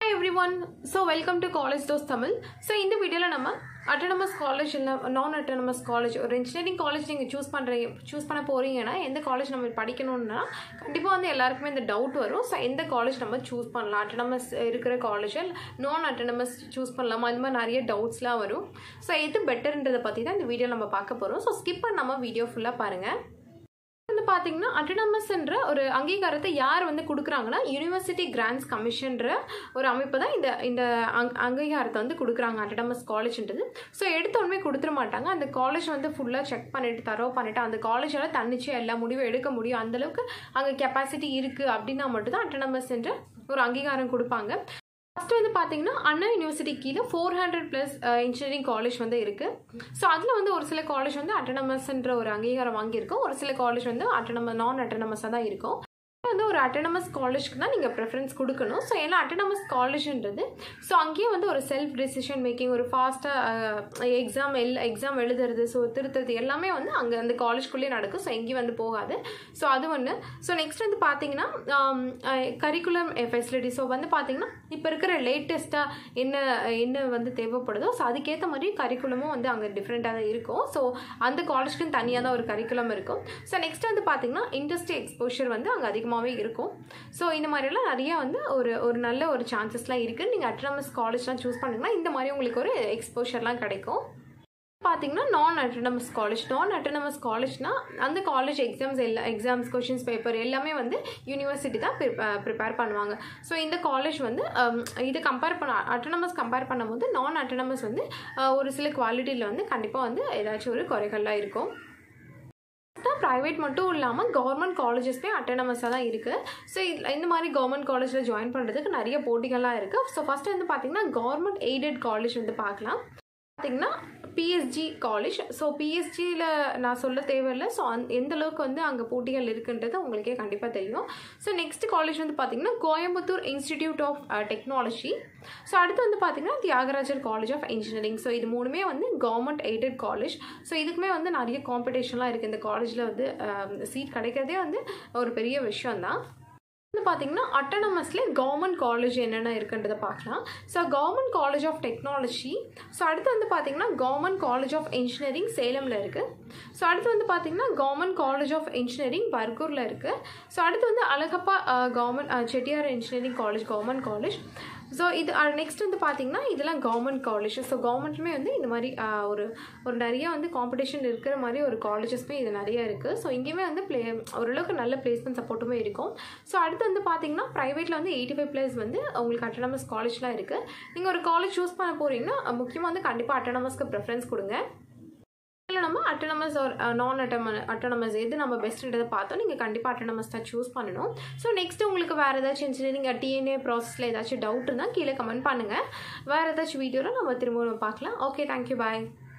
every everyone so welcome to college dose Tamil so இந்த வீடியோவில் நம்ம அட்டானமஸ் காலேஜ் இல்லை நான் அட்டானமஸ் காலேஜ் ஒரு இன்ஜினியரிங் காலேஜ் நீங்கள் சூஸ் பண்ணுறீங்க சூஸ் பண்ண போகிறீங்கன்னா எந்த காலேஜ் நம்ம படிக்கணும்னா கண்டிப்பாக வந்து எல்லாருக்குமே இந்த டவுட் வரும் ஸோ எந்த காலேஜ் நம்ம சூஸ் பண்ணலாம் அட்டானமஸ் இருக்கிற காலேஜ் நான் அட்டானமஸ் சூஸ் பண்ணலாமா இந்த மாதிரி நிறைய டவுட்ஸ்லாம் வரும் ஸோ எது பெட்டர்ன்றதை பற்றி தான் இந்த வீடியோ நம்ம பார்க்க போகிறோம் ஸோ ஸ்கிப் பண்ணாமல் வீடியோ ஃபுல்லாக பாருங்கள் வந்து பார்த்தீங்கன்னா அட்டனமஸ்ன்ற ஒரு அங்கீகாரத்தை யார் வந்து கொடுக்குறாங்கன்னா யூனிவர்சிட்டி கிராண்ட்ஸ் கமிஷன்ற ஒரு அமைப்பு தான் இந்த இந்த அங் அங்கீகாரத்தை வந்து கொடுக்குறாங்க அட்டனமஸ் காலேஜ்ன்றது ஸோ எடுத்த உடனே கொடுத்துட மாட்டாங்க அந்த காலேஜ் வந்து ஃபுல்லாக செக் பண்ணிட்டு தரோ பண்ணிட்டு அந்த காலேஜால் தன்னிச்சு எல்லா முடிவும் எடுக்க முடியும் அந்தளவுக்கு அங்கே கெப்பாசிட்டி இருக்குது அப்படின்னா மட்டும்தான் அட்டனமஸ் என்ற ஒரு அங்கீகாரம் கொடுப்பாங்க ஃபஸ்ட்டு வந்து பார்த்தீங்கன்னா அண்ணா யூனிவர்சிட்டி கீழே four hundred plus engineering college வந்து இருக்குது ஸோ அதில் வந்து ஒரு சில காலேஜ் வந்து அட்டனமஸ்ன்ற ஒரு அங்கீகாரம் வாங்கியிருக்கோம் ஒரு சில காலேஜ் வந்து அட்டனம நான் அட்டனமஸாக தான் இருக்கும் வந்து ஒரு அட்டனமஸ் காலேஜ்க்கு தான் நீங்கள் ப்ரிஃபரன்ஸ் கொடுக்கணும் ஸோ ஏன்னா அட்டனமஸ் காலேஜ்ன்றது ஸோ அங்கேயே வந்து ஒரு செல்ஃப் டெசிஷன் மேக்கிங் ஒரு ஃபாஸ்ட்டாக எக்ஸாம் எல் எக்ஸாம் எழுதுறது ஸோ திருத்துறது எல்லாமே வந்து அங்கே அந்த காலேஜ்குள்ளேயே நடக்கும் ஸோ எங்கேயும் வந்து போகாது ஸோ அது ஒன்று ஸோ நெக்ஸ்ட் வந்து பார்த்தீங்கன்னா கரிக்குலம் ஃபெசிலிட்டி ஸோ வந்து பார்த்தீங்கன்னா இப்போ இருக்கிற லேட்டஸ்ட்டாக என்ன என்ன வந்து தேவைப்படுதோ ஸோ அதுக்கேற்ற மாதிரி கரிக்குலமும் வந்து அங்கே டிஃப்ரெண்ட்டாக தான் இருக்கும் ஸோ அந்த காலேஜ்க்குன்னு தனியாக தான் ஒரு கரிக்குலம் இருக்கும் ஸோ நெக்ஸ்ட் வந்து பார்த்தீங்கன்னா இண்டஸ்ட்ரி எக்ஸ்போஷர் வந்து அங்கே அதிகமாகவே இருக்கும் ஸோ இந்த மாதிரிலாம் நிறைய வந்து ஒரு ஒரு நல்ல ஒரு சான்சஸ்லாம் இருக்குது நீங்கள் அட்டனமஸ் காலேஜ்லாம் சூஸ் பண்ணிங்கன்னா இந்த மாதிரி உங்களுக்கு ஒரு எக்ஸ்போஷர்லாம் கிடைக்கும் பார்த்தீங்கன்னா நான் அட்டனமஸ் காலேஜ் நான் அட்டனமஸ் காலேஜ்னா அந்த காலேஜ் எக்ஸாம்ஸ் எல்லா எக்ஸாம்ஸ் கொஷின்ஸ் பேப்பர் எல்லாமே வந்து யூனிவர்சிட்டி தான் ப்ரிப்பேர் பண்ணுவாங்க ஸோ இந்த காலேஜ் வந்து இது கம்பேர் பண்ண அட்டனமஸ் கம்பேர் பண்ணும்போது நான் அட்டனமஸ் வந்து ஒரு சில குவாலிட்டியில் வந்து கண்டிப்பாக வந்து ஏதாச்சும் ஒரு குறைகள்லாம் இருக்கும் ப்ரைவேட் மட்டும் இல்லாமல் கவர்மெண்ட் காலேஜஸ்மே அட்டனமஸாக தான் இருக்குது ஸோ இந்த மாதிரி கவர்மெண்ட் காலேஜில் ஜாயின் பண்ணுறதுக்கு நிறைய போட்டிகள்லாம் இருக்குது ஸோ ஃபஸ்ட்டு வந்து பார்த்திங்கன்னா கவர்மெண்ட் எய்டட் காலேஜ் வந்து பார்க்கலாம் பார்த்திங்கன்னா பிஎஸ்ஜி காலேஜ் ஸோ பிஎஸ்ஜியில் நான் சொல்ல தேவையில்லை ஸோ அந் எந்த அளவுக்கு வந்து அங்கே போட்டிகள் இருக்குன்றது உங்களுக்கே கண்டிப்பாக தெரியும் ஸோ நெக்ஸ்ட் காலேஜ் வந்து பார்த்திங்கன்னா Coimbatore institute of technology so அடுத்து வந்து பார்த்திங்கன்னா Thiagarajar college of engineering so இது மூணுமே வந்து கவர்மெண்ட் எய்டட் காலேஜ் ஸோ இதுக்குமே வந்து நிறைய காம்படிஷன்லாம் இருக்குது இந்த காலேஜில் வந்து சீட் கிடைக்கிறதே வந்து ஒரு பெரிய விஷயம்தான் வந்து பார்த்தீங்கன்னா அட்டனமஸ்லேயே கவர்மெண்ட் காலேஜ் என்னென்ன இருக்குன்றதை பார்க்கலாம் so government college of technology so அடுத்து வந்து பார்த்தீங்கன்னா கவர்மெண்ட் காலேஜ் ஆஃப் இன்ஜினியரிங் சேலமில் இருக்குது ஸோ அடுத்து வந்து பார்த்தீங்கன்னா கவர்மெண்ட் காலேஜ் ஆஃப் இன்ஜினியரிங் பர்கூரில் இருக்குது ஸோ அடுத்து வந்து Alagappa government Chettiar engineering college government college so இது நெக்ஸ்ட் வந்து பார்த்தீங்கன்னா இதெல்லாம் கவர்மெண்ட் காலேஜ் ஸோ கவர்மெண்ட்டுமே வந்து இந்த மாதிரி ஒரு ஒரு நிறைய வந்து காம்படிஷன் இருக்கிற மாதிரி ஒரு காலேஜஸ்மே இது நிறைய இருக்குது ஸோ இங்கேயுமே வந்து ப்ளே ஓரளவுக்கு நல்ல பிளேஸ்மெண்ட் சப்போர்ட்டுமே இருக்கும் ஸோ அடுத்து வந்து பார்த்தீங்கன்னா ப்ரைவேட்டில் வந்து எயிட்டி ஃபைவ் ப்ளஸ் வந்து உங்களுக்கு அட்டனமஸ் காலேஜ்லாம் இருக்குது நீங்கள் ஒரு காலேஜ் சூஸ் பண்ண போகிறீங்கன்னா முக்கியமாக வந்து கண்டிப்பாக அட்டனமஸ்க்கு ப்ரிஃபரன்ஸ் கொடுங்க இதில் நம்ம அட்டனமஸ் ஒரு நான் அட்டம அட்டனமஸ் எது நம்ம பெஸ்ட்டுன்றதை பார்த்தோம் நீங்கள் கண்டிப்பாக அட்டனமஸ் தான் சூஸ் பண்ணணும் ஸோ நெக்ஸ்ட் உங்களுக்கு வேறு ஏதாச்சும் இன்ஜினியரிங் டிஎன்ஏ ப்ராசஸில் ஏதாச்சும் டவுட் இருந்தால் கீழே கமெண்ட் பண்ணுங்கள் வேறு ஏதாச்சும் வீடியோவில் நம்ம திரும்ப பார்க்கலாம் ஓகே தேங்க்யூ பாய்